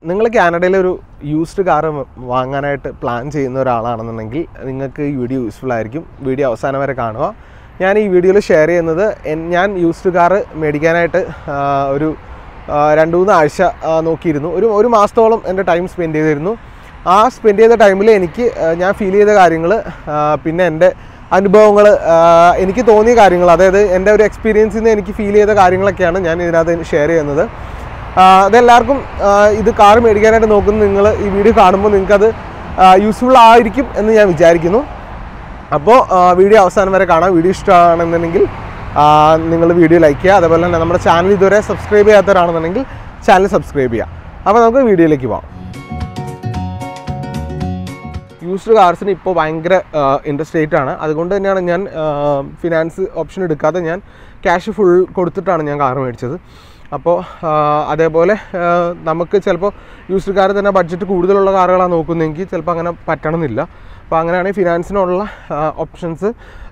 നിങ്ങൾ കാനഡയിലെ ഒരു യൂസ്ഡ് കാർ വാങ്ങാനായിട്ട് പ്ലാൻ ചെയ്യുന്ന ഒരാളാണെന്നുണ്ടെങ്കിൽ നിങ്ങൾക്ക് ഈ വീഡിയോ യൂസ്ഫുൾ ആയിരിക്കും വീഡിയോ അവസാനം വരെ കാണുക ഞാൻ ഈ വീഡിയോയിൽ ഷെയർ ചെയ്യുന്നത് എൻ- ഞാൻ യൂസ്ഡ് കാർ മേടിക്കാനായിട്ട് ആ, ഒരു ആ, രണ്ട് മൂന്ന് ആഴ്ച ആ, നോക്കിയിരുന്നു ഒരു ഒരു മാസത്തോളം എൻ്റെ ടൈം സ്പെൻഡ് ചെയ്തിരുന്നു ആ സ്പെൻഡ് ചെയ്ത ടൈമിൽ എനിക്ക് ആ, ഞാൻ ഫീൽ ചെയ്ത കാര്യങ്ങൾ പിന്നെ എൻ്റെ അനുഭവങ്ങൾ എനിക്ക് തോന്നിയ കാര്യങ്ങൾ അതായത് എൻ്റെ ഒരു എക്സ്പീരിയൻസിൽ നിന്ന് എനിക്ക് ഫീൽ ചെയ്ത കാര്യങ്ങളൊക്കെയാണ് ഞാൻ ഇതിനകത്ത് ഷെയർ ചെയ്യുന്നത് ആ, അതെല്ലാവർക്കും ആ, ഇത് കാർ മേടിക്കാനായിട്ട് നോക്കുന്ന നിങ്ങൾ ഈ വീഡിയോ കാണുമ്പോൾ നിങ്ങൾക്കത് യൂസ്ഫുൾ ആയിരിക്കും എന്ന് ഞാൻ വിചാരിക്കുന്നു അപ്പോൾ വീഡിയോ അവസാനം വരെ കാണാം വീഡിയോ ഇഷ്ടമാണെന്നുണ്ടെങ്കിൽ നിങ്ങൾ വീഡിയോ ലൈക്ക് ചെയ്യുക അതേപോലെ തന്നെ നമ്മുടെ ചാനൽ ഇതുവരെ സബ്സ്ക്രൈബ് ചെയ്യാത്തവരാണെന്നുണ്ടെങ്കിൽ ചാനൽ സബ്സ്ക്രൈബ് ചെയ്യുക അപ്പോൾ നമുക്ക് വീഡിയോയിലേക്ക് പോകാം യൂസ്ഡ് കാർസിന് ഇപ്പോൾ ഭയങ്കര ഇൻട്രസ്റ്റ് റേറ്റ് ആണ് അതുകൊണ്ട് തന്നെയാണ് ഞാൻ ഫിനാൻസ് ഓപ്ഷൻ എടുക്കാതെ ഞാൻ ക്യാഷ് ഫുൾ കൊടുത്തിട്ടാണ് ഞാൻ കാർ മേടിച്ചത് അപ്പോൾ അതേപോലെ ആ, നമുക്ക് ചിലപ്പോൾ യൂസ്ഡ് കാർ തന്നെ ബഡ്ജറ്റ് കൂടുതലുള്ള കാറുകളാണ് നോക്കുന്നതെങ്കിൽ ചിലപ്പോൾ അങ്ങനെ പറ്റണമെന്നില്ല അപ്പോൾ അങ്ങനെയാണെങ്കിൽ ഫിനാൻസിനുള്ള ഓപ്ഷൻസ്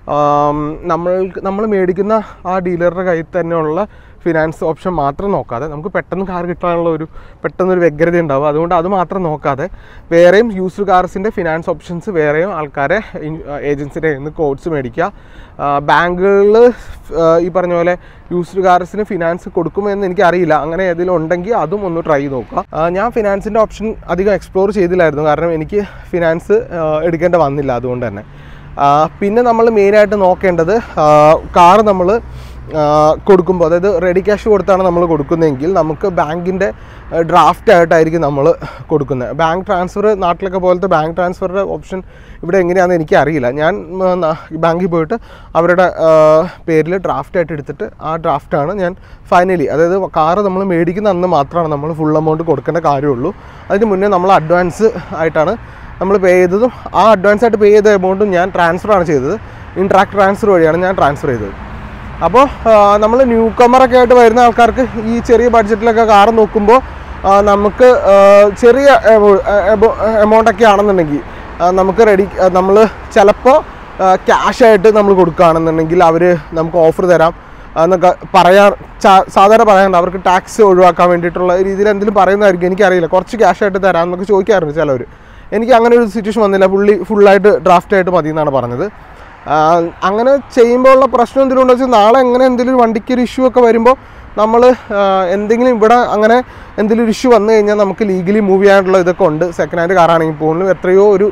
നമ്മൾ നമ്മൾ മേടിക്കുന്ന ആ ഡീലറുടെ കയ്യിൽ തന്നെയുള്ള ഫിനാൻസ് ഓപ്ഷൻ മാത്രം നോക്കാതെ നമുക്ക് പെട്ടെന്ന് കാർ കിട്ടാനുള്ള ഒരു പെട്ടെന്നൊരു വ്യഗ്രത ഉണ്ടാവും അതുകൊണ്ട് അത് മാത്രം നോക്കാതെ വേറെയും യൂസ്ഡ് കാർസിൻ്റെ ഫിനാൻസ് ഓപ്ഷൻസ് വേറെയും ആൾക്കാരെ ഏജൻസിയുടെ കയ്യിൽ നിന്ന് കോഡ്സ് മേടിക്കുക ബാങ്കുകളിൽ ഈ പറഞ്ഞ പോലെ യൂസ്ഡ് കാർസിന് ഫിനാൻസ് കൊടുക്കുമെന്ന് എനിക്കറിയില്ല അങ്ങനെ ഏതെങ്കിലും ഉണ്ടെങ്കിൽ അതും ഒന്ന് ട്രൈ ചെയ്ത് നോക്കുക ആ, ഞാൻ ഫിനാൻസിൻ്റെ ഓപ്ഷൻ അധികം എക്സ്പ്ലോർ ചെയ്തില്ലായിരുന്നു കാരണം എനിക്ക് ഫിനാൻസ് എടുക്കേണ്ട വന്നില്ല അതുകൊണ്ട് തന്നെ ആ, പിന്നെ നമ്മൾ മെയിനായിട്ട് നോക്കേണ്ടത് കാർ നമ്മൾ കൊടുക്കുമ്പോൾ അതായത് റെഡി ക്യാഷ് കൊടുത്താണ് നമ്മൾ കൊടുക്കുന്നതെങ്കിൽ നമുക്ക് ബാങ്കിൻ്റെ ഡ്രാഫ്റ്റ് ആയിട്ടായിരിക്കും നമ്മൾ കൊടുക്കുന്നത് ബാങ്ക് ട്രാൻസ്ഫർ നാട്ടിലൊക്കെ പോലത്തെ ബാങ്ക് ട്രാൻസ്ഫറിൻ്റെ ഓപ്ഷൻ ഇവിടെ എങ്ങനെയാണെന്ന് എനിക്കറിയില്ല ഞാൻ ഉം, ന- ബാങ്കിൽ പോയിട്ട് അവരുടെ പേരിൽ ഡ്രാഫ്റ്റ് ആയിട്ട് എടുത്തിട്ട് ആ ഡ്രാഫ്റ്റാണ് ഞാൻ ഫൈനലി അതായത് കാറ് നമ്മൾ മേടിക്കുന്ന അന്ന് മാത്രമാണ് നമ്മൾ ഫുൾ എമൗണ്ട് കൊടുക്കേണ്ട കാര്യമുള്ളൂ അതിന് മുന്നേ നമ്മൾ അഡ്വാൻസ് ആയിട്ടാണ് നമ്മൾ പേ ചെയ്തതും ആ അഡ്വാൻസ് ആയിട്ട് പേ ചെയ്ത എമൗണ്ടും ഞാൻ ട്രാൻസ്ഫർ ആണ് ചെയ്തത് ഇൻട്രാക്ട് ട്രാൻസ്ഫർ വഴിയാണ് ഞാൻ ട്രാൻസ്ഫർ ചെയ്തത് അപ്പോൾ നമ്മൾ ന്യൂ കമറൊക്കെ ആയിട്ട് വരുന്ന ആൾക്കാർക്ക് ഈ ചെറിയ ബഡ്ജറ്റിലൊക്കെ കാർ നോക്കുമ്പോൾ ആ, നമുക്ക് ആ, ചെറിയ എമൗണ്ട് ഒക്കെ ആണെന്നുണ്ടെങ്കിൽ ആ, നമുക്ക് റെഡി നമ്മൾ ചിലപ്പോൾ ക്യാഷായിട്ട് നമ്മൾ കൊടുക്കുകയാണെന്നുണ്ടെങ്കിൽ അവർ നമുക്ക് ഓഫർ തരാം എന്നൊക്കെ പറയാൻ ചാ- സാധാരണ പറയാറുണ്ട് അവർക്ക് ടാക്സ് ഒഴിവാക്കാൻ വേണ്ടിയിട്ടുള്ള രീതിയിൽ എന്തെങ്കിലും പറയുന്നതായിരിക്കും എനിക്കറിയില്ല കുറച്ച് ക്യാഷായിട്ട് തരാം എന്നൊക്കെ ചോദിക്കാറുണ്ട് ചിലവർ എനിക്ക് അങ്ങനെ ഒരു സിറ്റുവേഷൻ വന്നില്ല ഫുള്ളി ഫുള്ളായിട്ട് ഡ്രാഫ്റ്റ് ആയിട്ട് മതി എന്നാണ് പറഞ്ഞത് ആ, അങ്ങനെ ചെയ്യുമ്പോൾ ഉള്ള പ്രശ്നം എന്തെങ്കിലും ഉണ്ടെന്ന് വെച്ചാൽ നാളെ എങ്ങനെ എന്തെങ്കിലും ഒരു വണ്ടിക്ക് ഒരു ഇഷ്യൂ ഒക്കെ വരുമ്പോൾ നമ്മൾ എന്തെങ്കിലും ഇവിടെ അങ്ങനെ എന്തെങ്കിലും ഒരു ഇഷ്യൂ വന്നു കഴിഞ്ഞാൽ നമുക്ക് ലീഗലി മൂവ് ചെയ്യാനുള്ള ഇതൊക്കെ ഉണ്ട് സെക്കൻഡ് ഹാൻഡ് കാറാണെങ്കിൽ പോലും എത്രയോ ഒരു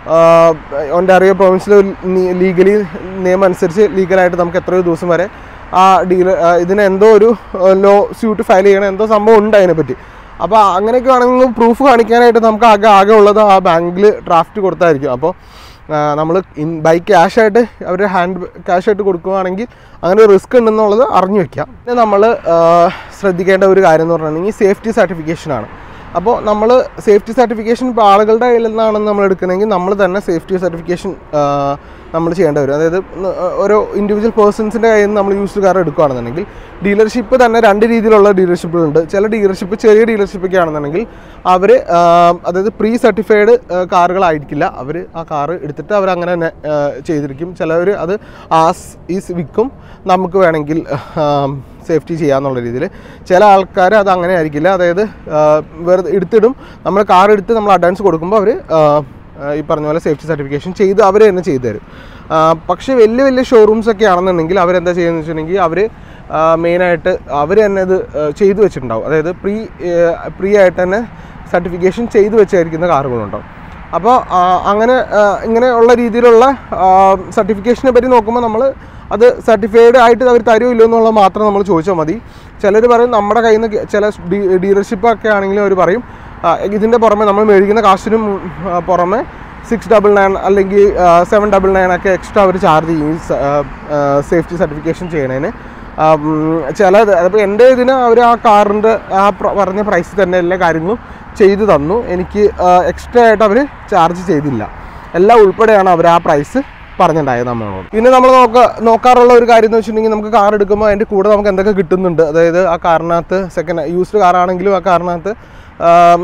ഒൻറ്റാറിയോ പ്രൊവിൻസിലെ ലീഗലി നിയമം അനുസരിച്ച് ലീഗലായിട്ട് നമുക്ക് എത്രയോ ദിവസം വരെ ആ ഡീലർ ഇതിന് എന്തോ ഒരു ലോ സ്യൂട്ട് ഫയൽ ചെയ്യണം എന്തോ സംഭവം ഉണ്ട് അതിനെപ്പറ്റി അപ്പോൾ അങ്ങനെയൊക്കെ ആണെങ്കിൽ പ്രൂഫ് കാണിക്കാനായിട്ട് നമുക്ക് ആകെ ആകെ ഉള്ളത് ആ ബാങ്കിൽ ഡ്രാഫ്റ്റ് കൊടുത്തായിരിക്കും അപ്പോൾ നമ്മൾ ഇൻ ബൈ ക്യാഷായിട്ട് അവർ ഹാൻഡ് ക്യാഷായിട്ട് കൊടുക്കുകയാണെങ്കിൽ അങ്ങനെ ഒരു റിസ്ക് ഉണ്ടെന്നുള്ളത് അറിഞ്ഞു വെക്കാം പിന്നെ നമ്മൾ ശ്രദ്ധിക്കേണ്ട ഒരു കാര്യം എന്ന് പറഞ്ഞിട്ടുണ്ടെങ്കിൽ സേഫ്റ്റി സർട്ടിഫിക്കേഷനാണ് അപ്പോൾ നമ്മൾ സേഫ്റ്റി സർട്ടിഫിക്കേഷൻ ഇപ്പോൾ ആളുകളുടെ കയ്യിൽ നിന്നാണെന്ന് നമ്മൾ എടുക്കണമെങ്കിൽ നമ്മൾ തന്നെ സേഫ്റ്റി സർട്ടിഫിക്കേഷൻ നമ്മൾ ചെയ്യേണ്ടി വരും അതായത് ന- ഓരോ ഇൻഡിവിജ്വൽ പേഴ്സൺസിൻ്റെ കയ്യിൽ നിന്ന് നമ്മൾ യൂസ്ഡ് കാർ എടുക്കുകയാണെന്നുണ്ടെങ്കിൽ ഡീലർഷിപ്പ് തന്നെ രണ്ട് രീതിയിലുള്ള ഡീലർഷിപ്പുകളുണ്ട് ചില ഡീലർഷിപ്പ് ചെറിയ ഡീലർഷിപ്പൊക്കെ ആണെന്നുണ്ടെങ്കിൽ അവർ അതായത് പ്രീ സർട്ടിഫൈഡ് കാറുകളായിരിക്കില്ല അവർ ആ കാറ് എടുത്തിട്ട് അവർ അങ്ങനെ തന്നെ ആ, ചെയ്തിരിക്കും ചിലവർ അത് ആസ് ഈസ് വിൽക്കും നമുക്ക് വേണമെങ്കിൽ സേഫ്റ്റി ചെയ്യാന്നുള്ള രീതിയിൽ ചില ആൾക്കാർ അത് അങ്ങനെ ആയിരിക്കില്ല അതായത് ആ, വെറുതെ എടുത്തിടും നമ്മൾ കാർ എടുത്ത് നമ്മൾ അഡ്വാൻസ് കൊടുക്കുമ്പോൾ അവർ ഈ പറഞ്ഞ പോലെ സേഫ്റ്റി സർട്ടിഫിക്കേഷൻ ചെയ്ത് അവർ തന്നെ ചെയ്തു തരും ആ, പക്ഷേ വലിയ വലിയ ഷോറൂംസ് ഒക്കെ ആണെന്നുണ്ടെങ്കിൽ അവരെന്താ ചെയ്യുന്നത് വെച്ചിട്ടുണ്ടെങ്കിൽ അവർ മെയിനായിട്ട് അവർ തന്നെ ഇത് ആ, ചെയ്തു വെച്ചിട്ടുണ്ടാവും അതായത് പ്രീ പ്രീ ആയിട്ട് തന്നെ സർട്ടിഫിക്കേഷൻ ചെയ്തു വെച്ചായിരിക്കുന്ന കാറുകളുണ്ടാവും അപ്പോൾ അങ്ങനെ ആ, ഇങ്ങനെയുള്ള രീതിയിലുള്ള സർട്ടിഫിക്കേഷനെ പറ്റി നോക്കുമ്പോൾ നമ്മൾ അത് സർട്ടിഫൈഡ് ആയിട്ട് അവർ തരുമോ ഇല്ലയോ എന്നുള്ളത് മാത്രം നമ്മൾ ചോദിച്ചാൽ മതി ചിലർ പറയും നമ്മുടെ കയ്യിൽ നിന്ന് ചില ഡീലർഷിപ്പ് ഒക്കെ ആണെങ്കിലും അവർ പറയും ആ, ഇതിൻ്റെ പുറമെ നമ്മൾ മേടിക്കുന്ന കാശിനും ആ, പുറമെ സിക്സ് ഡബിൾ നയൻ അല്ലെങ്കിൽ സെവൻ ഡബിൾ നയൻ ഒക്കെ എക്സ്ട്രാ അവർ ചാർജ് ചെയ്യും ഈ സേഫ്റ്റി സർട്ടിഫിക്കേഷൻ ചെയ്യണതിന് ആ, ഉം, ചില അപ്പോൾ എൻ്റെ ഇതിന് അവർ ആ കാറിൻ്റെ ആ പ്ര- പറഞ്ഞ പ്രൈസ് തന്നെ എല്ലാ കാര്യങ്ങളും ചെയ്തു തന്നു എനിക്ക് എക്സ്ട്രാ ആയിട്ട് അവർ ചാർജ് ചെയ്തില്ല എല്ലാം ഉൾപ്പെടെയാണ് അവർ ആ പ്രൈസ് പറഞ്ഞിട്ടുണ്ടായത് നമ്മളോട് പിന്നെ നമ്മൾ നോക്ക നോക്കാറുള്ള ഒരു കാര്യം എന്ന് വെച്ചിട്ടുണ്ടെങ്കിൽ നമുക്ക് കാർ എടുക്കുമ്പോൾ അതിൻ്റെ കൂടെ നമുക്ക് എന്തൊക്കെ കിട്ടുന്നുണ്ട് അതായത് ആ കാറിനകത്ത് സെക്കൻഡ് യൂസ്ഡ് കാറാണെങ്കിലും ആ കാറിനകത്ത് ആം,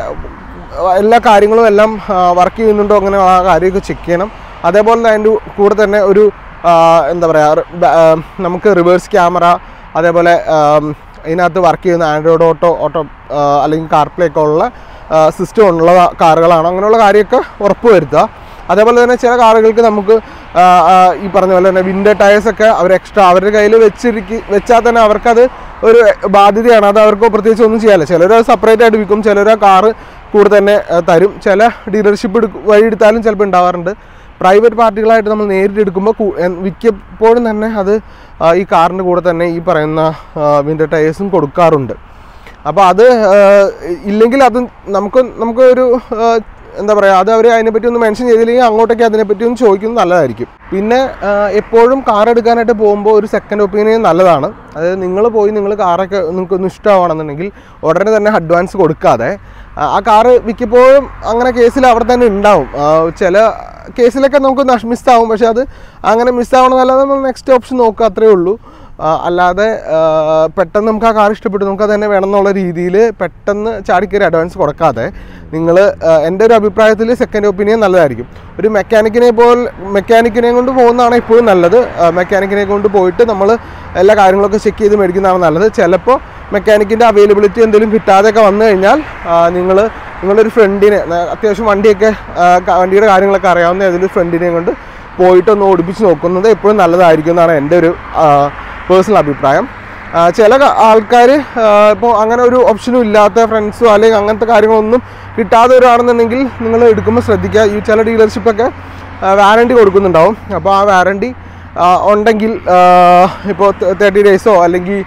ഏഹ്, എല്ലാ കാര്യങ്ങളും എല്ലാം വർക്ക് ചെയ്യുന്നുണ്ടോ അങ്ങനെ ആ കാര്യമൊക്കെ ചെക്ക് ചെയ്യണം അതേപോലെ തന്നെ അതിൻ്റെ കൂടെ തന്നെ ഒരു ആ, എന്താ പറയുക നമുക്ക് റിവേഴ്സ് ക്യാമറ അതേപോലെ ഇതിനകത്ത് വർക്ക് ചെയ്യുന്ന ആൻഡ്രോയിഡ് ഓട്ടോ ഓട്ടോ ആ, അല്ലെങ്കിൽ കാർപ്ലേ ഒക്കെ ഉള്ള സിസ്റ്റം ഉള്ള കാറുകളാണോ അങ്ങനെയുള്ള കാര്യമൊക്കെ ഉറപ്പ് വരുത്തുക അതേപോലെ തന്നെ ചില കാറുകൾക്ക് നമുക്ക് ആ, ആ, ഈ പറഞ്ഞ പോലെ തന്നെ വിൻഡർ ടയേഴ്സ് ഒക്കെ അവർ എക്സ്ട്രാ അവരുടെ കയ്യിൽ വെച്ചിരിക്കും വെച്ചാൽ തന്നെ അവർക്കത് ഒരു ബാധ്യതയാണ് അത് അവർക്ക് പ്രത്യേകിച്ച് ഒന്നും ചെയ്യാനില്ല ചിലർ അത് സെപ്പറേറ്റ് ആയിട്ട് വിൽക്കും ചിലർ ആ കാറ് കൂടെ തന്നെ ആ, തരും ചില ഡീലർഷിപ്പ് വഴി എടുത്താലും ചിലപ്പോൾ ഉണ്ടാവാറുണ്ട് പ്രൈവറ്റ് പാർട്ടികളായിട്ട് നമ്മൾ നേരിട്ട് എടുക്കുമ്പോൾ കൂ- എൻ- മിക്കപ്പോഴും തന്നെ അത് ആ, ഈ കാറിൻ്റെ കൂടെ തന്നെ ഈ പറയുന്ന വിൻഡർ ടയേഴ്സും കൊടുക്കാറുണ്ട് അപ്പോൾ അത് ആ, ഇല്ലെങ്കിൽ അത് നമുക്ക് നമുക്ക് ഒരു ആ, എന്താ പറയുക അത് അവർ അതിനെപ്പറ്റി ഒന്ന് മെൻഷൻ ചെയ്തില്ലെങ്കിൽ അങ്ങോട്ടേക്ക് അതിനെപ്പറ്റി ഒന്ന് ചോദിക്കുന്നത് നല്ലതായിരിക്കും പിന്നെ ആ, എപ്പോഴും കാർ എടുക്കാനായിട്ട് പോകുമ്പോൾ ഒരു സെക്കൻഡ് ഒപ്പീനിയൻ നല്ലതാണ് അതായത് നിങ്ങൾ പോയി നിങ്ങൾ കാറൊക്കെ നിങ്ങൾക്കൊന്ന് ഇഷ്ടമാണെന്നുണ്ടെങ്കിൽ ഉടനെ തന്നെ അഡ്വാൻസ് കൊടുക്കാതെ ആ, ആ കാറ് മിക്കപ്പോഴും അങ്ങനെ കേസിൽ അവിടെ തന്നെ ഉണ്ടാവും ആ, ചില കേസിലൊക്കെ നമുക്ക് നഷ് മിസ്സാവും പക്ഷെ അത് അങ്ങനെ മിസ്സാവണമെന്നല്ലാതെ നമ്മൾ നെക്സ്റ്റ് ഓപ്ഷൻ നോക്കുക അത്രേ ഉള്ളൂ ആ, അല്ലാതെ ആ, പെട്ടെന്ന് നമുക്ക് ആ കാർ ഇഷ്ടപ്പെട്ടു നമുക്ക് അത് തന്നെ വേണം എന്നുള്ള രീതിയിൽ പെട്ടെന്ന് ചാടിക്കയറി അഡ്വാൻസ് കൊടുക്കാതെ നിങ്ങൾ എൻ്റെ ഒരു അഭിപ്രായത്തിൽ സെക്കൻഡ് ഒപ്പീനിയൻ നല്ലതായിരിക്കും ഒരു മെക്കാനിക്കിനെ പോൽ മെക്കാനിക്കിനെ കൊണ്ട് പോകുന്നതാണ് എപ്പോഴും നല്ലത് മെക്കാനിക്കിനെ കൊണ്ട് പോയിട്ട് നമ്മൾ എല്ലാ കാര്യങ്ങളൊക്കെ ചെക്ക് ചെയ്ത് മേടിക്കുന്നതാണ് നല്ലത് ചിലപ്പോൾ മെക്കാനിക്കിൻ്റെ അവൈലബിലിറ്റി എന്തെങ്കിലും കിട്ടാതെയൊക്കെ വന്നു കഴിഞ്ഞാൽ നിങ്ങൾ നിങ്ങളൊരു ഫ്രണ്ടിനെ അത്യാവശ്യം വണ്ടിയൊക്കെ ആ, ക- വണ്ടിയുടെ കാര്യങ്ങളൊക്കെ അറിയാവുന്ന ഏതെങ്കിലും ഫ്രണ്ടിനെയും കൊണ്ട് പോയിട്ടൊന്ന് ഓടിപ്പിച്ച് നോക്കുന്നത് എപ്പോഴും നല്ലതായിരിക്കും എന്നാണ് എൻ്റെ ഒരു പേഴ്സണൽ അഭിപ്രായം ആ, ചില ആൾക്കാർ ഇപ്പോൾ അങ്ങനെ ഒരു ഓപ്ഷനും ഇല്ലാത്ത ഫ്രണ്ട്സോ അല്ലെങ്കിൽ അങ്ങനത്തെ കാര്യങ്ങളൊന്നും കിട്ടാതെ വരാണെന്നുണ്ടെങ്കിൽ നിങ്ങൾ എടുക്കുമ്പോൾ ശ്രദ്ധിക്കുക ഈ ചില ഡീലർഷിപ്പൊക്കെ വാറണ്ടി കൊടുക്കുന്നുണ്ടാവും അപ്പോൾ ആ വാറണ്ടി ഉണ്ടെങ്കിൽ ഇപ്പോൾ തേർട്ടി ഡേയ്സോ അല്ലെങ്കിൽ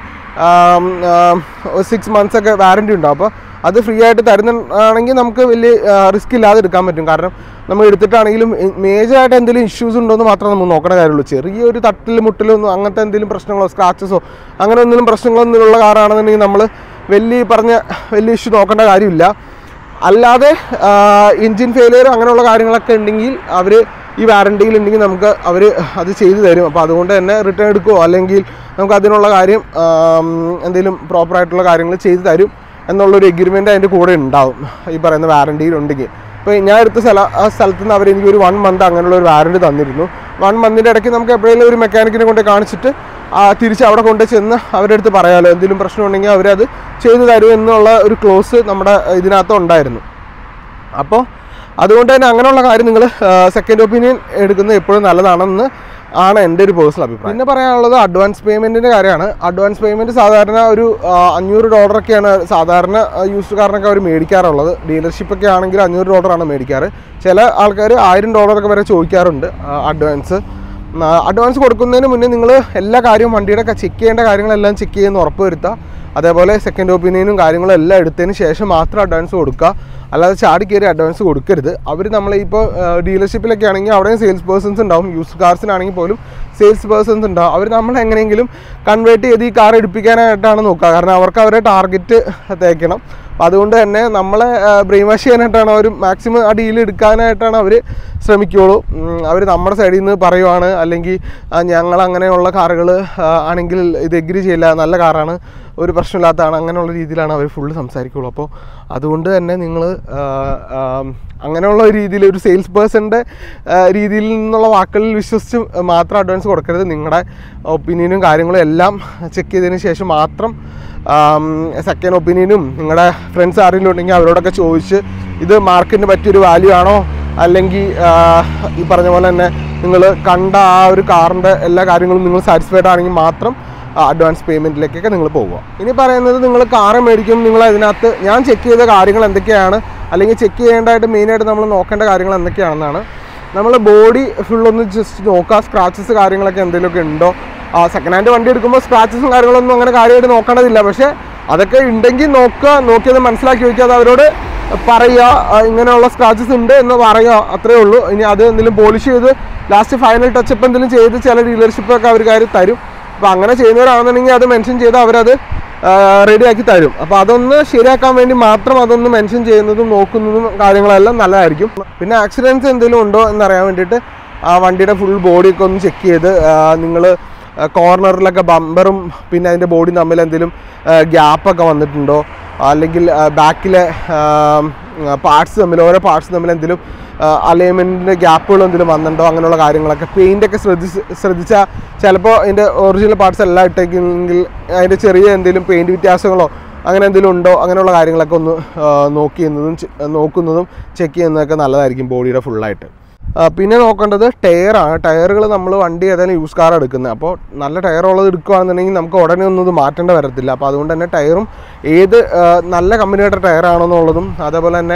സിക്സ് മന്ത്സ് ഒക്കെ വാറണ്ടി ഉണ്ടാവും അപ്പോൾ അത് ഫ്രീ ആയിട്ട് തരുന്നതാണെങ്കിൽ നമുക്ക് വലിയ റിസ്ക് ഇല്ലാതെ എടുക്കാൻ പറ്റും കാരണം നമ്മൾ എടുത്തിട്ടാണെങ്കിലും മേജറായിട്ട് എന്തെങ്കിലും ഇഷ്യൂസ് ഉണ്ടോ എന്ന് മാത്രമേ നമ്മൾ നോക്കണ കാര്യമുള്ളൂ ചെറിയൊരു തട്ടിൽ മുട്ടിലൊന്നും അങ്ങനത്തെ എന്തെങ്കിലും പ്രശ്നങ്ങളോ സ്ക്രാച്ചസോ അങ്ങനെ എന്തെങ്കിലും പ്രശ്നങ്ങളൊന്നും ഉള്ള കാറാണെന്നുണ്ടെങ്കിൽ നമ്മൾ വലിയ ഈ പറഞ്ഞ വലിയ ഇഷ്യൂ നോക്കേണ്ട കാര്യമില്ല അല്ലാതെ എൻജിൻ ഫെയിലിയർ അങ്ങനെയുള്ള കാര്യങ്ങളൊക്കെ ഉണ്ടെങ്കിൽ അവർ ഈ വാറണ്ടിയിൽ ഉണ്ടെങ്കിൽ നമുക്ക് അവർ അത് ചെയ്തു തരും അപ്പോൾ അതുകൊണ്ട് തന്നെ റിട്ടേൺ എടുക്കുമോ അല്ലെങ്കിൽ നമുക്ക് അതിനുള്ള കാര്യം എന്തെങ്കിലും പ്രോപ്പറായിട്ടുള്ള കാര്യങ്ങൾ ചെയ്തു തരും എന്നുള്ളൊരു എഗ്രിമെൻ്റ് അതിൻ്റെ കൂടെ ഉണ്ടാവും ഈ പറയുന്ന വാറണ്ടിയിൽ ഉണ്ടെങ്കിൽ ഇപ്പോൾ ഞാൻ എടുത്ത സ്ഥല ആ സ്ഥലത്ത് നിന്ന് അവർ എനിക്ക് ഒരു വൺ മന്ത് അങ്ങനെയുള്ള ഒരു വാറണ്ടി തന്നിരുന്നു വൺ മന്തിൻ്റെ ഇടയ്ക്ക് നമുക്ക് എപ്പോഴെങ്കിലും ഒരു മെക്കാനിക്കിനെ കൊണ്ട് കാണിച്ചിട്ട് ആ, തിരിച്ച് അവിടെ കൊണ്ട് ചെന്ന് അവരുടെ അടുത്ത് പറയാമല്ലോ എന്തെങ്കിലും പ്രശ്നം ഉണ്ടെങ്കിൽ അവരത് ചെയ്തു തരും എന്നുള്ള ഒരു ക്ലോസ് നമ്മുടെ ഇതിനകത്ത് ഉണ്ടായിരുന്നു അപ്പോൾ അതുകൊണ്ട് തന്നെ അങ്ങനെയുള്ള കാര്യം നിങ്ങൾ സെക്കൻഡ് ഒപ്പീനിയൻ എടുക്കുന്നത് എപ്പോഴും നല്ലതാണെന്ന് ആണ് എൻ്റെ ഒരു പേഴ്സണൽ അഭിപ്രായം പിന്നെ പറയാനുള്ളത് അഡ്വാൻസ് പേയ്മെൻറ്റിൻ്റെ കാര്യമാണ് അഡ്വാൻസ് പേയ്മെൻറ്റ് സാധാരണ ഒരു ആ, അഞ്ഞൂറ് ഡോളറൊക്കെയാണ് സാധാരണ യൂസ്ഡ് കാറിനൊക്കെ അവർ മേടിക്കാറുള്ളത് ഡീലർഷിപ്പൊക്കെ ആണെങ്കിൽ അഞ്ഞൂറ് ഡോളറാണ് മേടിക്കാറ് ചില ആൾക്കാർ ആയിരം ഡോളറൊക്കെ വരെ ചോദിക്കാറുണ്ട് അഡ്വാൻസ് അഡ്വാൻസ് കൊടുക്കുന്നതിന് മുന്നേ നിങ്ങൾ എല്ലാ കാര്യവും വണ്ടിയുടെ ചെക്ക് ചെയ്യേണ്ട കാര്യങ്ങളെല്ലാം ചെക്ക് ചെയ്യുന്ന ഉറപ്പ് വരുത്തുക അതേപോലെ സെക്കൻഡ് ഒപ്പീനിയനും കാര്യങ്ങളും എല്ലാം എടുത്തതിന് ശേഷം മാത്രം അഡ്വാൻസ് കൊടുക്കുക അല്ലാതെ ചാടി കയറി അഡ്വാൻസ് കൊടുക്കരുത് അവർ നമ്മളെ ഇപ്പോൾ ഡീലർഷിപ്പിലൊക്കെ ആണെങ്കിൽ അവിടെയും സെയിൽസ് പേഴ്സൺസ് ഉണ്ടാവും യൂസ് കാർസിനാണെങ്കിൽ പോലും സെയിൽസ് പേഴ്സൺസ് ഉണ്ടാവും അവർ നമ്മൾ എങ്ങനെയെങ്കിലും കൺവേർട്ട് ചെയ്ത് ഈ കാർ എടുപ്പിക്കാനായിട്ടാണ് നോക്കുക കാരണം അവർക്ക് അവരുടെ ടാർഗറ്റ് തേക്കണം അപ്പോൾ അതുകൊണ്ട് തന്നെ നമ്മളെ ബ്രെയിൻ വാഷ് ചെയ്യാനായിട്ടാണ് അവർ മാക്സിമം ആ ഡീൽ എടുക്കാനായിട്ടാണ് അവർ ശ്രമിക്കുകയുള്ളൂ അവർ നമ്മുടെ സൈഡിൽ നിന്ന് പറയുവാണ് അല്ലെങ്കിൽ ആ, ഞങ്ങൾ അങ്ങനെയുള്ള കാറുകൾ ആണെങ്കിൽ ഇത് എഗ്രി ചെയ്യില്ല നല്ല കാറാണ് ഒരു പ്രശ്നമില്ലാത്തതാണ് അങ്ങനെയുള്ള രീതിയിലാണ് അവർ ഫുള്ള് സംസാരിക്കുകയുള്ളൂ അപ്പോൾ അതുകൊണ്ട് തന്നെ നിങ്ങൾ അങ്ങനെയുള്ള ഒരു രീതിയിൽ ഒരു സെയിൽസ് പേഴ്സൻ്റെ രീതിയിൽ നിന്നുള്ള വാക്കുകളിൽ വിശ്വസിച്ച് മാത്രം അഡ്വാൻസ് കൊടുക്കരുത് നിങ്ങളുടെ ഒപ്പീനിയനും കാര്യങ്ങളും എല്ലാം ചെക്ക് ചെയ്തതിന് ശേഷം മാത്രം സെക്കൻഡ് ഒപ്പീനിയനും നിങ്ങളുടെ ഫ്രണ്ട്സ് ആരെങ്കിലും ഉണ്ടെങ്കിൽ അവരോടൊക്കെ ചോദിച്ച് ഇത് മാർക്കറ്റിന് പറ്റിയൊരു വാല്യൂ ആണോ അല്ലെങ്കിൽ ഈ പറഞ്ഞ പോലെ തന്നെ നിങ്ങൾ കണ്ട ആ ഒരു കാറിൻ്റെ എല്ലാ കാര്യങ്ങളും നിങ്ങൾ സാറ്റിസ്ഫൈഡ് ആണെങ്കിൽ മാത്രം അഡ്വാൻസ് പേയ്മെൻറ്റിലേക്കൊക്കെ നിങ്ങൾ പോവുക ഇനി പറയുന്നത് നിങ്ങൾ കാറ് മേടിക്കും നിങ്ങൾ അതിനകത്ത് ഞാൻ ചെക്ക് ചെയ്ത കാര്യങ്ങൾ എന്തൊക്കെയാണ് അല്ലെങ്കിൽ ചെക്ക് ചെയ്യേണ്ടതായിട്ട് മെയിനായിട്ട് നമ്മൾ നോക്കേണ്ട കാര്യങ്ങൾ എന്തൊക്കെയാണെന്നാണ് നമ്മൾ ബോഡി ഫുള്ളൊന്ന് ജസ്റ്റ് നോക്കുക സ്ക്രാച്ചസ് കാര്യങ്ങളൊക്കെ എന്തെങ്കിലുമൊക്കെ ഉണ്ടോ ആ സെക്കൻഡ് ഹാൻഡ് വണ്ടി എടുക്കുമ്പോൾ സ്ക്രാച്ചസും കാര്യങ്ങളൊന്നും അങ്ങനെ കാര്യമായിട്ട് നോക്കേണ്ടതില്ല പക്ഷേ അതൊക്കെ ഉണ്ടെങ്കിൽ നോക്കുക നോക്കിയത് മനസ്സിലാക്കി വയ്ക്കുക അത് അവരോട് പറയുക ആ, ഇങ്ങനെയുള്ള സ്ക്രാച്ചസ് ഉണ്ട് എന്ന് പറയുക അത്രേ ഉള്ളൂ ഇനി അത് എന്തെങ്കിലും പോളിഷ് ചെയ്ത് ലാസ്റ്റ് ഫൈനൽ ടച്ചപ്പ് എന്തെങ്കിലും ചെയ്ത് ചില ഡീലർഷിപ്പൊക്കെ അവർ കാര്യം തരും അപ്പോൾ അങ്ങനെ ചെയ്യുന്നവരാണെന്നുണ്ടെങ്കിൽ അത് മെൻഷൻ ചെയ്ത് അവരത് റെഡിയാക്കി തരും അപ്പോൾ അതൊന്ന് ശരിയാക്കാൻ വേണ്ടി മാത്രം അതൊന്ന് മെൻഷൻ ചെയ്യുന്നതും നോക്കുന്നതും കാര്യങ്ങളെല്ലാം നല്ലതായിരിക്കും പിന്നെ ആക്സിഡൻസ് എന്തെങ്കിലും ഉണ്ടോ എന്നറിയാൻ വേണ്ടിയിട്ട് ആ വണ്ടിയുടെ ഫുൾ ബോഡിയൊക്കെ ഒന്ന് ചെക്ക് ചെയ്ത് നിങ്ങൾ കോർണറിലൊക്കെ ബമ്പറും പിന്നെ അതിൻ്റെ ബോഡി തമ്മിൽ എന്തെങ്കിലും ഗ്യാപ്പൊക്കെ വന്നിട്ടുണ്ടോ അല്ലെങ്കിൽ ബാക്കിലെ പാർട്സ് തമ്മിൽ ഓരോ പാർട്സ് തമ്മിൽ എന്തെങ്കിലും അലൈൻമെൻറ്റിൻ്റെ ഗ്യാപ്പുകൾ എന്തെങ്കിലും വന്നിട്ടുണ്ടോ അങ്ങനെയുള്ള കാര്യങ്ങളൊക്കെ പെയിൻ്റൊക്കെ ശ്രദ്ധിച്ച് ശ്രദ്ധിച്ചാൽ ചിലപ്പോൾ അതിൻ്റെ ഒറിജിനൽ പാർട്സ് എല്ലാം ഇട്ടേക്കെങ്കിൽ അതിൻ്റെ ചെറിയ എന്തെങ്കിലും പെയിൻറ്റ് വ്യത്യാസങ്ങളോ അങ്ങനെ എന്തെങ്കിലും ഉണ്ടോ അങ്ങനെയുള്ള കാര്യങ്ങളൊക്കെ ഒന്ന് ആ, നോക്കി ചെയ്യുന്നതും ചെ- നോക്കുന്നതും ചെക്ക് ചെയ്യുന്നതൊക്കെ നല്ലതായിരിക്കും ബോഡിയുടെ ഫുള്ളായിട്ട് ആ, പിന്നെ നോക്കേണ്ടത് ടയറാണ് ടയറുകൾ നമ്മൾ വണ്ടി ഏതായാലും യൂസ് കാർ എടുക്കുന്നത് അപ്പോൾ നല്ല ടയർ ഉള്ളത് എടുക്കുകയാണെന്നുണ്ടെങ്കിൽ നമുക്ക് ഉടനെ ഒന്നും ഇത് മാറ്റേണ്ട വരത്തില്ല അപ്പോൾ അതുകൊണ്ട് തന്നെ ടയറും ഏത് ആ, നല്ല കമ്പനിയുടെ ടയറാണെന്നുള്ളതും അതേപോലെ തന്നെ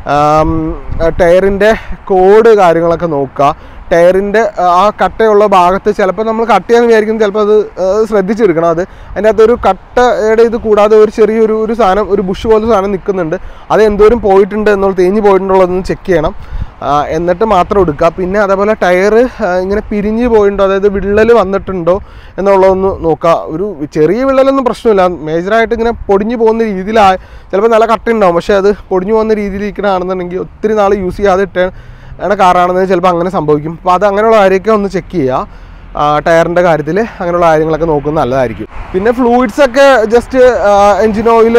ടയറിൻ്റെ കോഡ് കാര്യങ്ങളൊക്കെ നോക്കുക ടയറിൻ്റെ ആ കട്ടയുള്ള ഭാഗത്ത് ചിലപ്പോൾ നമ്മൾ കട്ട് ചെയ്യാൻ വിചാരിക്കും ചിലപ്പോൾ അത് ആ, ശ്രദ്ധിച്ചെടുക്കണം അത് അതിൻ്റെ അകത്തൊരു കട്ടയുടെ ഇത് കൂടാതെ ഒരു ചെറിയൊരു ഒരു സാധനം ഒരു ബുഷ് പോലത്തെ സാധനം നിൽക്കുന്നുണ്ട് അത് എന്തോരം പോയിട്ടുണ്ട് എന്നുള്ളത് തേഞ്ഞ് പോയിട്ടുള്ളതെന്ന് ചെക്ക് ചെയ്യണം ആ, എന്നിട്ട് മാത്രം എടുക്കുക പിന്നെ അതേപോലെ ടയർ ഇങ്ങനെ പിരിഞ്ഞ് പോയിട്ടുണ്ടോ അതായത് വിള്ളൽ വന്നിട്ടുണ്ടോ എന്നുള്ളതൊന്ന് നോക്കുക ഒരു ചെറിയ വിള്ളലൊന്നും പ്രശ്നമില്ല മേജറായിട്ട് ഇങ്ങനെ പൊടിഞ്ഞു പോകുന്ന രീതിയിലാ ചിലപ്പോൾ നല്ല കട്ടുണ്ടാവും പക്ഷേ അത് പൊടിഞ്ഞു പോകുന്ന രീതിയിൽ ഇരിക്കണമെന്നുണ്ടെങ്കിൽ ഒത്തിരി നാൾ യൂസ് ചെയ്യാതെ ഇട്ട ആണ് കാറാണെന്ന് ചിലപ്പോൾ അങ്ങനെ സംഭവിക്കും അപ്പോൾ അത് അങ്ങനെയുള്ള കാര്യമൊക്കെ ഒന്ന് ചെക്ക് ചെയ്യുക ടയറിൻ്റെ കാര്യത്തിൽ അങ്ങനെയുള്ള കാര്യങ്ങളൊക്കെ നോക്കുന്നത് നല്ലതായിരിക്കും പിന്നെ ഫ്ലൂയിഡ്സ് ഒക്കെ ജസ്റ്റ് എൻജിൻ ഓയിൽ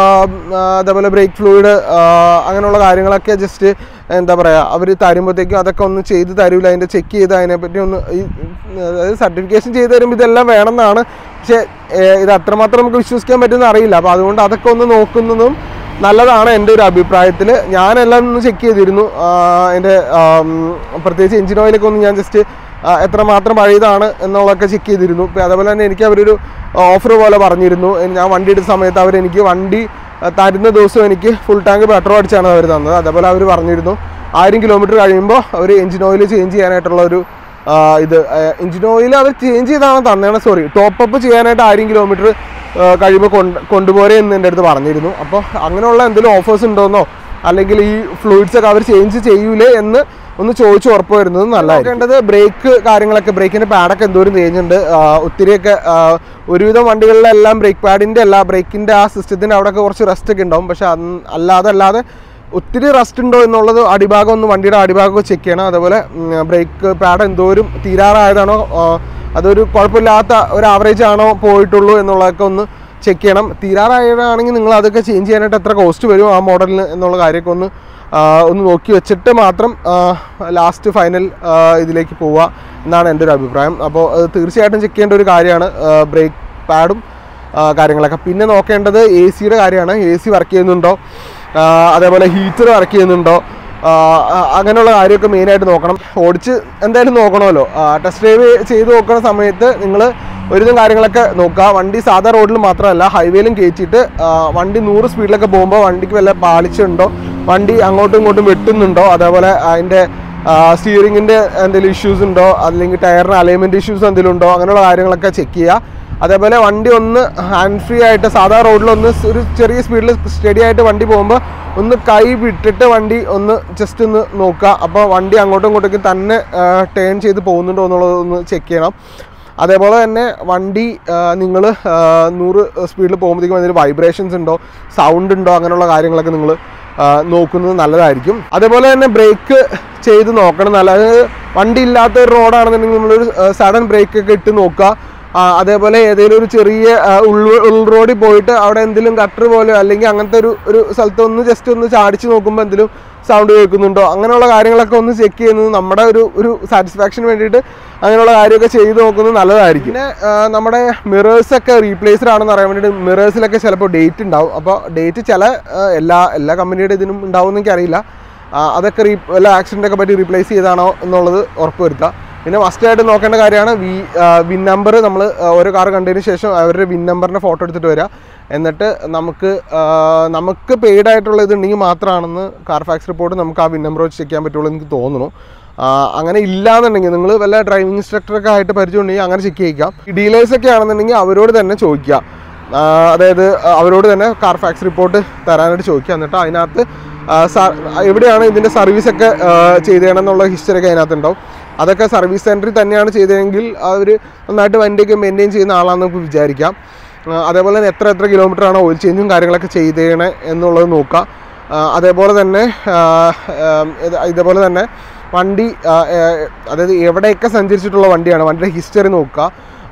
അതേപോലെ ബ്രേക്ക് ഫ്ലൂയിഡ് അങ്ങനെയുള്ള കാര്യങ്ങളൊക്കെ ജസ്റ്റ് എന്താ പറയുക അവർ തരുമ്പോഴത്തേക്കും അതൊക്കെ ഒന്ന് ചെയ്ത് തരൂല അതിൻ്റെ ചെക്ക് ചെയ്ത് അതിനെപ്പറ്റി ഒന്ന് ഈ അതായത് സർട്ടിഫിക്കേഷൻ ചെയ്ത് തരുമ്പോൾ ഇതെല്ലാം വേണമെന്നാണ് പക്ഷേ ഏഹ്, ഇത് അത്രമാത്രം നമുക്ക് വിശ്വസിക്കാൻ പറ്റുമെന്ന് അറിയില്ല അപ്പോൾ അതുകൊണ്ട് അതൊക്കെ ഒന്ന് നോക്കുന്നതും നല്ലതാണ് എൻ്റെ ഒരു അഭിപ്രായത്തിൽ ഞാനെല്ലാം ഒന്ന് ചെക്ക് ചെയ്തിരുന്നു എൻ്റെ പ്രത്യേകിച്ച് എഞ്ചിൻ ഓയിലൊക്കെ ഒന്ന് ഞാൻ ജസ്റ്റ് എത്രമാത്രം പഴയതാണ് എന്നുള്ളതൊക്കെ ചെക്ക് ചെയ്തിരുന്നു ഇപ്പോൾ അതേപോലെ തന്നെ എനിക്ക് അവരൊരു ഓഫർ പോലെ പറഞ്ഞിരുന്നു എ- ഞാൻ വണ്ടി എടുത്ത സമയത്ത് അവരെനിക്ക് വണ്ടി ആ, തരുന്ന ദിവസം എനിക്ക് ഫുൾ ടാങ്ക് പെട്രോൾ അടിച്ചാണ് അവർ തന്നത് അതേപോലെ അവർ പറഞ്ഞിരുന്നു ആയിരം കിലോമീറ്റർ കഴിയുമ്പോൾ അവർ എഞ്ചിൻ ഓയിൽ ചേഞ്ച് ചെയ്യാനായിട്ടുള്ള ഒരു ആ, ഇത് എഞ്ചിൻ ഓയിൽ അവർ ചേഞ്ച് ചെയ്താണ് തന്നെയാണ് സോറി ടോപ്പ് അപ്പ് ചെയ്യാനായിട്ട് ആയിരം കിലോമീറ്റർ കഴിയുമ്പോൾ കൊണ്ട് കൊണ്ടുപോരെ എന്ന് എൻ്റെ അടുത്ത് പറഞ്ഞിരുന്നു അപ്പോൾ അങ്ങനെയുള്ള എന്തെങ്കിലും ഓഫേഴ്സ് ഉണ്ടോന്നോ അല്ലെങ്കിൽ ഈ ഫ്ലൂയിഡ്സ് ഒക്കെ അവർ ചേഞ്ച് ചെയ്യൂലേ എന്ന് ഒന്ന് ചോദിച്ച് ഉറപ്പ് വരുന്നത് നല്ലതായിരിക്കേണ്ടത് ബ്രേക്ക് കാര്യങ്ങളൊക്കെ ബ്രേക്കിൻ്റെ പാഡൊക്കെ എന്തോരം തേഞ്ഞുണ്ട് ആ, ഒത്തിരിയൊക്കെ ആ, ഒരുവിധം വണ്ടികളിലെല്ലാം ബ്രേക്ക് പാഡിൻ്റെ അല്ല ബ്രേക്കിൻ്റെ ആ സിസ്റ്റത്തിൻ്റെ അവിടെയൊക്കെ കുറച്ച് റെസ്റ്റ് ഒക്കെ ഉണ്ടാവും പക്ഷെ അന്ന് അല്ലാതെ അല്ലാതെ ഒത്തിരി റസ്റ്റ് ഉണ്ടോ എന്നുള്ളത് അടിഭാഗം ഒന്ന് വണ്ടിയുടെ അടിഭാഗം ചെക്ക് ചെയ്യണം അതേപോലെ ബ്രേക്ക് പാഡ് എന്തോരം തീരാറായതാണോ ആ, അതൊരു കുഴപ്പമില്ലാത്ത ഒരു ആവറേജ് ആണോ പോയിട്ടുള്ളൂ എന്നുള്ളതൊക്കെ ഒന്ന് ചെക്ക് ചെയ്യണം തീരാറായതാണെങ്കിൽ നിങ്ങൾ അതൊക്കെ ചേഞ്ച് ചെയ്യാനായിട്ട് എത്ര കോസ്റ്റ് വരും ആ മോഡലിന് എന്നുള്ള കാര്യമൊക്കെ ഒന്ന് ആ, ഒന്ന് നോക്കി വെച്ചിട്ട് മാത്രം ലാസ്റ്റ് ഫൈനൽ ഇതിലേക്ക് പോവുക എന്നാണ് എൻ്റെ ഒരു അഭിപ്രായം അപ്പോൾ അത് തീർച്ചയായിട്ടും ചെക്ക് ചെയ്യേണ്ട ഒരു കാര്യമാണ് ബ്രേക്ക് പാഡും കാര്യങ്ങളൊക്കെ പിന്നെ നോക്കേണ്ടത് എ സിയുടെ കാര്യമാണ് എ സി വർക്ക് ചെയ്യുന്നുണ്ടോ ആ, അതേപോലെ ഹീറ്റർ വർക്ക് ചെയ്യുന്നുണ്ടോ ആ, ആ, അങ്ങനെയുള്ള കാര്യമൊക്കെ മെയിനായിട്ട് നോക്കണം ഓടിച്ച് എന്തായാലും നോക്കണമല്ലോ ടെസ്റ്റ് ഡ്രൈവ് ചെയ്ത് നോക്കുന്ന സമയത്ത് നിങ്ങൾ ഒരുവിധം കാര്യങ്ങളൊക്കെ നോക്കുക വണ്ടി സാധാ റോഡിൽ മാത്രമല്ല ഹൈവേയിലും കയറ്റിയിട്ട് ആ, വണ്ടി നൂറ് സ്പീഡിലൊക്കെ പോകുമ്പോൾ വണ്ടിക്ക് വല്ല പാളിച്ചുണ്ടോ വണ്ടി അങ്ങോട്ടും ഇങ്ങോട്ടും വെട്ടുന്നുണ്ടോ അതേപോലെ അതിൻ്റെ സ്റ്റിയറിങ്ങിൻ്റെ എന്തെങ്കിലും ഇഷ്യൂസ് ഉണ്ടോ അല്ലെങ്കിൽ ടയറിന് അലൈൻമെൻറ്റ് ഇഷ്യൂസ് എന്തെങ്കിലും ഉണ്ടോ അങ്ങനെയുള്ള കാര്യങ്ങളൊക്കെ ചെക്ക് ചെയ്യുക അതേപോലെ വണ്ടി ഒന്ന് ഹാൻഡ് ഫ്രീ ആയിട്ട് സാധാ റോഡിലൊന്ന് സ് ഒരു ചെറിയ സ്പീഡിൽ സ്റ്റഡി ആയിട്ട് വണ്ടി പോകുമ്പോൾ ഒന്ന് കൈ വിട്ടിട്ട് വണ്ടി ഒന്ന് ജസ്റ്റ് ഒന്ന് നോക്കുക അപ്പോൾ വണ്ടി അങ്ങോട്ടും ഇങ്ങോട്ടേക്ക് തന്നെ ടേൺ ചെയ്ത് പോകുന്നുണ്ടോ എന്നുള്ളത് ഒന്ന് ചെക്ക് ചെയ്യണം അതേപോലെ തന്നെ വണ്ടി നിങ്ങൾ നൂറ് സ്പീഡിൽ പോകുമ്പോഴത്തേക്കും അതിന് വൈബ്രേഷൻസ് ഉണ്ടോ സൗണ്ട് ഉണ്ടോ അങ്ങനെയുള്ള കാര്യങ്ങളൊക്കെ നിങ്ങൾ നോക്കുന്നത് നല്ലതായിരിക്കും അതേപോലെ തന്നെ ബ്രേക്ക് ചെയ്ത് നോക്കണം നല്ല അതായത് വണ്ടി ഇല്ലാത്ത ഒരു റോഡാണെന്നുണ്ടെങ്കിൽ നമ്മളൊരു സഡൻ ബ്രേക്ക് ഒക്കെ ഇട്ട് നോക്കുക ആ, അതേപോലെ ഏതെങ്കിലും ഒരു ചെറിയ ആ, ഉൾ ഉൾ റോഡിൽ പോയിട്ട് അവിടെ എന്തെങ്കിലും കട്ടർ പോലെ അല്ലെങ്കിൽ അങ്ങനത്തെ ഒരു ഒരു സ്ഥലത്ത് ഒന്ന് ജസ്റ്റ് ഒന്ന് ചാടിച്ച് നോക്കുമ്പോൾ എന്തെങ്കിലും സൗണ്ട് കേൾക്കുന്നുണ്ടോ അങ്ങനെയുള്ള കാര്യങ്ങളൊക്കെ ഒന്ന് ചെക്ക് ചെയ്യുന്നത് നമ്മുടെ ഒരു ഒരു സാറ്റിസ്ഫാക്ഷന് വേണ്ടിയിട്ട് അങ്ങനെയുള്ള കാര്യമൊക്കെ ചെയ്ത് നോക്കുന്നത് നല്ലതായിരിക്കും പിന്നെ ആ, നമ്മുടെ മിറേഴ്സ് ഒക്കെ റീപ്ലേസ്ഡ് ആണെന്ന് അറിയാൻ വേണ്ടിയിട്ട് മിറേഴ്സിലൊക്കെ ചിലപ്പോൾ ഡേറ്റ് ഉണ്ടാവും അപ്പോൾ ഡേറ്റ് ചില ആ, എല്ലാ എല്ലാ കമ്പനിയുടെ ഇതിനും ഉണ്ടാവും എന്ന് എനിക്കറിയില്ല ആ, അതൊക്കെ റീ വല്ല ആക്സിഡൻ്റ് ഒക്കെ പറ്റി റീപ്ലേസ് ചെയ്താണോ എന്നുള്ളത് ഉറപ്പ് വരുത്തുക പിന്നെ മസ്റ്റായിട്ട് നോക്കേണ്ട കാര്യമാണ് വി വിൻ നമ്പർ നമ്മൾ ഓരോ കാർ കണ്ടതിന് ശേഷം അവരുടെ വിൻ നമ്പറിൻ്റെ ഫോട്ടോ എടുത്തിട്ട് വരിക എന്നിട്ട് നമുക്ക് ആ, നമുക്ക് പെയ്ഡ് ആയിട്ടുള്ള ഇതുണ്ടെങ്കിൽ മാത്രമാണെന്ന് കാർഫാക്സ് റിപ്പോർട്ട് നമുക്ക് ആ വിൻ നമ്പർ വെച്ച് ചെക്ക് ചെയ്യാൻ പറ്റുള്ളൂ എന്ന് എനിക്ക് തോന്നുന്നു ആ, അങ്ങനെ ഇല്ലാന്നുണ്ടെങ്കിൽ നിങ്ങൾ വല്ല ഡ്രൈവിംഗ് ഇൻസ്ട്രക്ടറൊക്കെ ആയിട്ട് പരിചയമുണ്ടെങ്കിൽ അങ്ങനെ ചെക്ക് ചെയ്യിക്കാം ഡീലേഴ്സൊക്കെ ആണെന്നുണ്ടെങ്കിൽ അവരോട് തന്നെ ചോദിക്കുക ആ, അതായത് ആ, അവരോട് തന്നെ കാർഫാക്സ് റിപ്പോർട്ട് തരാനായിട്ട് ചോദിക്കുക എന്നിട്ട് അതിനകത്ത് ആ, സ- എവിടെയാണ് ഇതിൻ്റെ സർവീസൊക്കെ ചെയ്തേണമെന്നുള്ള ഹിസ്റ്ററി ഒക്കെ അതിനകത്ത് ഉണ്ടാവും അതൊക്കെ സർവീസ് സെൻറ്ററിൽ തന്നെയാണ് ചെയ്തതെങ്കിൽ അവർ നന്നായിട്ട് വണ്ടിയൊക്കെ മെയിൻറ്റെയിൻ ചെയ്യുന്ന ആളാണെന്ന് നമുക്ക് വിചാരിക്കാം ആ, അതേപോലെ തന്നെ എത്ര എത്ര കിലോമീറ്റർ ആണ് ഓയിൽ ചേഞ്ചും കാര്യങ്ങളൊക്കെ ചെയ്തേണേ എന്നുള്ളത് നോക്കുക ആ, അതേപോലെ തന്നെ ആ, ആ, ഇത് ഇതേപോലെ തന്നെ വണ്ടി ആ, ഏ, അതായത് എവിടെയൊക്കെ സഞ്ചരിച്ചിട്ടുള്ള വണ്ടിയാണ് വണ്ടിയുടെ ഹിസ്റ്ററി നോക്കുക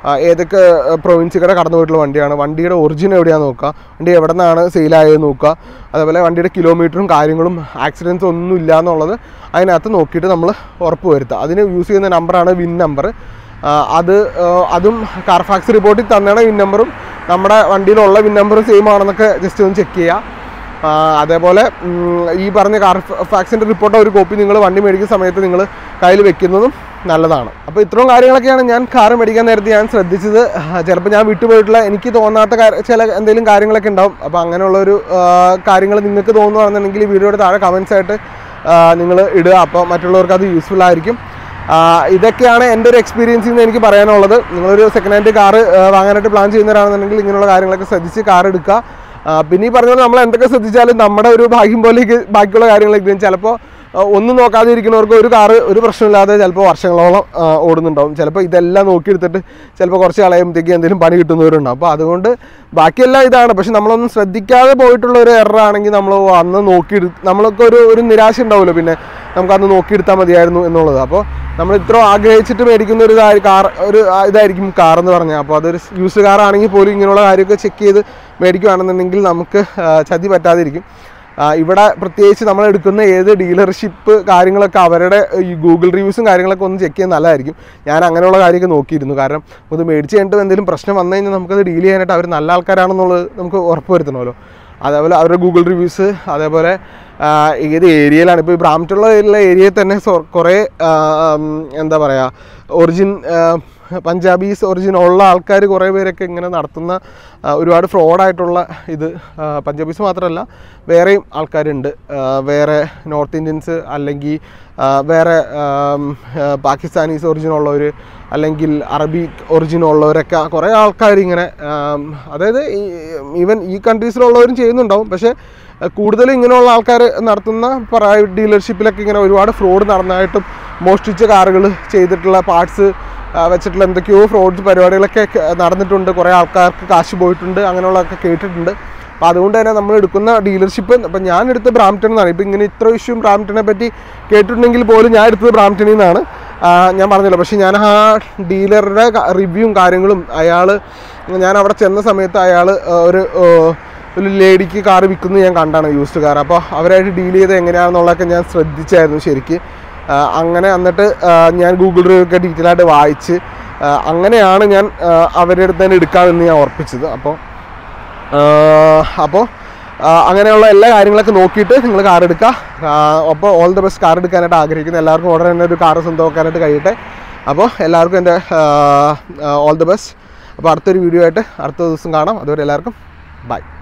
ആ, ഏതൊക്കെ പ്രൊവിൻസുകളെ കടന്നു പോയിട്ടുള്ള വണ്ടിയാണ് വണ്ടിയുടെ ഒറിജിൻ എവിടെയാണെന്ന് നോക്കുക വണ്ടി എവിടെ നിന്നാണ് സെയിലായത് നോക്കുക അതേപോലെ വണ്ടിയുടെ കിലോമീറ്ററും കാര്യങ്ങളും ആക്സിഡൻസ് ഒന്നും ഇല്ല എന്നുള്ളത് അതിനകത്ത് നോക്കിയിട്ട് നമ്മൾ ഉറപ്പ് വരുത്തുക അതിന് യൂസ് ചെയ്യുന്ന നമ്പറാണ് വിൻ നമ്പർ അത് ആ, അതും കാർഫാക്സ് റിപ്പോർട്ടിൽ തന്നെയാണ് വിൻ നമ്പറും നമ്മുടെ വണ്ടിയിലുള്ള വിൻ നമ്പറും സെയിം ആണെന്നൊക്കെ ജസ്റ്റ് ഒന്ന് ചെക്ക് ചെയ്യുക ആ, അതേപോലെ ഉം, ഈ പറഞ്ഞ കാർ ഫാക്സിൻ്റെ റിപ്പോർട്ട് ഒരു കോപ്പി നിങ്ങൾ വണ്ടി മേടിക്കുന്ന സമയത്ത് നിങ്ങൾ കയ്യിൽ വെക്കുന്നതും നല്ലതാണ് അപ്പോൾ ഇത്രയും കാര്യങ്ങളൊക്കെയാണ് ഞാൻ കാർ മേടിക്കാൻ നേരത്തെ ഞാൻ ശ്രദ്ധിച്ചത് ചിലപ്പോൾ ഞാൻ വിട്ടുപോയിട്ടുള്ള എനിക്ക് തോന്നാത്ത കാര- ചില എന്തെങ്കിലും കാര്യങ്ങളൊക്കെ ഉണ്ടാവും അപ്പോൾ അങ്ങനെയുള്ളൊരു കാര്യങ്ങൾ നിങ്ങൾക്ക് തോന്നുകയാണെന്നുണ്ടെങ്കിൽ ഈ വീഡിയോയുടെ താഴെ കമൻസ് ആയിട്ട് നിങ്ങൾ ഇടുക അപ്പോൾ മറ്റുള്ളവർക്ക് അത് യൂസ്ഫുൾ ആയിരിക്കും ആ, ഇതൊക്കെയാണ് എൻ്റെ ഒരു എക്സ്പീരിയൻസിൽ നിന്ന് എനിക്ക് പറയാനുള്ളത് നിങ്ങളൊരു സെക്കൻഡ് ഹാൻഡ് കാറ് വാങ്ങാനായിട്ട് പ്ലാൻ ചെയ്യുന്നവരാണെന്നുണ്ടെങ്കിൽ ഇങ്ങനെയുള്ള കാര്യങ്ങളൊക്കെ ശ്രദ്ധിച്ച് കാർ എടുക്കുക ആ, പിന്നെ ഈ പറഞ്ഞ പോലെ നമ്മൾ എന്തൊക്കെ ശ്രദ്ധിച്ചാലും നമ്മുടെ ഒരു ഭാഗ്യം പോലേക്ക് ബാക്കിയുള്ള കാര്യങ്ങളൊക്കെ ചിലപ്പോൾ ആ, ഒന്നും നോക്കാതെ ഇരിക്കുന്നവർക്ക് ഒരു കാറ് ഒരു പ്രശ്നമില്ലാതെ ചിലപ്പോൾ വർഷങ്ങളോളം ആ, ഓടുന്നുണ്ടാവും ചിലപ്പോൾ ഇതെല്ലാം നോക്കിയെടുത്തിട്ട് ചിലപ്പോൾ കുറച്ച് കളയുമ്പോഴത്തേക്ക് എന്തെങ്കിലും പണി കിട്ടുന്നവരുണ്ടാവും അപ്പോൾ അതുകൊണ്ട് ബാക്കിയെല്ലാം ഇതാണ് പക്ഷെ നമ്മളൊന്നും ശ്രദ്ധിക്കാതെ പോയിട്ടുള്ള ഒരു എറർ ആണെങ്കിൽ നമ്മൾ അന്ന് നോക്കിയെടു നമ്മളൊക്കെ ഒരു ഒരു നിരാശ ഉണ്ടാവുമല്ലോ പിന്നെ നമുക്ക് അന്ന് നോക്കിയെടുത്താൽ മതിയായിരുന്നു എന്നുള്ളത് അപ്പോൾ നമ്മൾ ഇത്ര ആഗ്രഹിച്ചിട്ട് മേടിക്കുന്ന ഒരു ഇതായി- കാർ ഒരു ആ, ഇതായിരിക്കും കാർ എന്ന് പറഞ്ഞാൽ അപ്പോൾ അതൊരു യൂസ് കാർ ആണെങ്കിൽ പോലും ഇങ്ങനെയുള്ള കാര്യമൊക്കെ ചെക്ക് ചെയ്ത് മേടിക്കുകയാണെന്നുണ്ടെങ്കിൽ നമുക്ക് ആ, ചതി പറ്റാതിരിക്കും ആ, ഇവിടെ പ്രത്യേകിച്ച് നമ്മൾ എടുക്കുന്ന ഏത് ഡീലർഷിപ്പ് കാര്യങ്ങളൊക്കെ അവരുടെ ഈ ഗൂഗിൾ റിവ്യൂസും കാര്യങ്ങളൊക്കെ ഒന്ന് ചെക്ക് ചെയ്യാൻ നല്ലതായിരിക്കും ഞാൻ അങ്ങനെയുള്ള കാര്യമൊക്കെ നോക്കിയിരുന്നു കാരണം ഇത് മേടിച്ച് കഴിഞ്ഞിട്ട് എന്തെങ്കിലും പ്രശ്നം വന്നു കഴിഞ്ഞാൽ നമുക്കത് ഡീൽ ചെയ്യാനായിട്ട് അവർ നല്ല ആൾക്കാരാണെന്നുള്ളത് നമുക്ക് ഉറപ്പ് വരുത്തണമല്ലോ അതേപോലെ അവരുടെ ഗൂഗിൾ റിവ്യൂസ് അതേപോലെ ആ, ഏത് ഏരിയയിലാണ് ഇപ്പോൾ ഈ ബ്രാംറ്റുള്ള ഏരിയയിൽ തന്നെ സൊ- കുറേ ആ, ഉം, എന്താ പറയുക ഒറിജിൻ പഞ്ചാബീസ് ഒറിജിൻ ഉള്ള ആൾക്കാർ കുറേ പേരൊക്കെ ഇങ്ങനെ നടത്തുന്ന ആ, ഒരുപാട് ഫ്രോഡായിട്ടുള്ള ഇത് ആ, പഞ്ചാബീസ് മാത്രമല്ല വേറെയും ആൾക്കാരുണ്ട് ആ, വേറെ നോർത്ത് ഇന്ത്യൻസ് അല്ലെങ്കിൽ ആ, വേറെ ആം, ആ, പാകിസ്ഥാനീസ് ഒറിജിൻ ഉള്ളവർ അല്ലെങ്കിൽ അറബിക് ഒറിജിൻ ഉള്ളവരൊക്കെ കുറേ ആൾക്കാർ ഇങ്ങനെ ആം, അതായത് ഈവൻ ഈ കൺട്രീസിലുള്ളവരും ചെയ്യുന്നുണ്ടാവും പക്ഷേ അഹ് കൂടുതലും ഇങ്ങനെയുള്ള ആൾക്കാർ നടത്തുന്ന പ്രൈവറ്റ് ഡീലർഷിപ്പിലൊക്കെ ഇങ്ങനെ ഒരുപാട് ഫ്രോഡ് നടന്നതായിട്ടും മോഷ്ടിച്ച കാറുകൾ ചെയ്തിട്ടുള്ള പാർട്സ് വെച്ചിട്ടുള്ള എന്തൊക്കെയോ ഫ്രോഡ് പരിപാടികളൊക്കെ ക- നടന്നിട്ടുണ്ട് കുറേ ആൾക്കാർക്ക് കാശ് പോയിട്ടുണ്ട് അങ്ങനെയുള്ളതൊക്കെ കേട്ടിട്ടുണ്ട് അപ്പോൾ അതുകൊണ്ട് തന്നെ നമ്മൾ എടുക്കുന്ന ഡീലർഷിപ്പ് ഇപ്പം ഞാൻ എടുത്ത ബ്രാംപ്ടൺ എന്നാണ് ഇപ്പം ഇങ്ങനെ ഇത്ര ഇഷ്യൂ ബ്രാംപ്ടനെ പറ്റി കേട്ടിട്ടുണ്ടെങ്കിൽ പോലും ഞാൻ എടുത്തത് ബ്രാംപ്ടണിൽ നിന്നാണ് ആ, ഞാൻ പറഞ്ഞല്ലോ പക്ഷേ ഞാൻ ആ ഡീലറുടെ റിവ്യൂവും കാര്യങ്ങളും അയാൾ ഞാൻ അവിടെ ചെന്ന സമയത്ത് അയാൾ ഒരു ആ, ഒരു ലേഡിക്ക് കാർ വിൽക്കുന്നത് ഞാൻ കണ്ടാണ് യൂസ്ഡ് കാർ അപ്പോൾ അവരായിട്ട് ഡീൽ ചെയ്ത് എങ്ങനെയാണെന്നുള്ളതൊക്കെ ഞാൻ ശ്രദ്ധിച്ചായിരുന്നു ശരിക്ക് ആ, അങ്ങനെ എന്നിട്ട് ആ, ഞാൻ ഗൂഗിൾ റിവ്യൂ ഒക്കെ ഡീറ്റെയിൽ ആയിട്ട് വായിച്ച് ആ, അങ്ങനെയാണ് ഞാൻ ആ, അവരുടെ അടുത്ത് തന്നെ എടുക്കാമെന്ന് ഞാൻ ഉറപ്പിച്ചത് അപ്പോൾ അപ്പോൾ അങ്ങനെയുള്ള എല്ലാ കാര്യങ്ങളൊക്കെ നോക്കിയിട്ട് നിങ്ങൾ കാർ എടുക്കുക അപ്പോൾ ഓൾ ദ ബെസ്റ്റ് കാർ എടുക്കാനായിട്ട് ആഗ്രഹിക്കുന്ന എല്ലാവർക്കും ഉടനെ തന്നെ ഒരു കാർ സ്വന്തമാക്കാനായിട്ട് കഴിയട്ടെ അപ്പോൾ എല്ലാവർക്കും എൻ്റെ ഓൾ ദ ബെസ്റ്റ് അപ്പോൾ അടുത്തൊരു വീഡിയോ ആയിട്ട് അടുത്ത ദിവസം കാണാം അതുവരെ എല്ലാവർക്കും ബൈ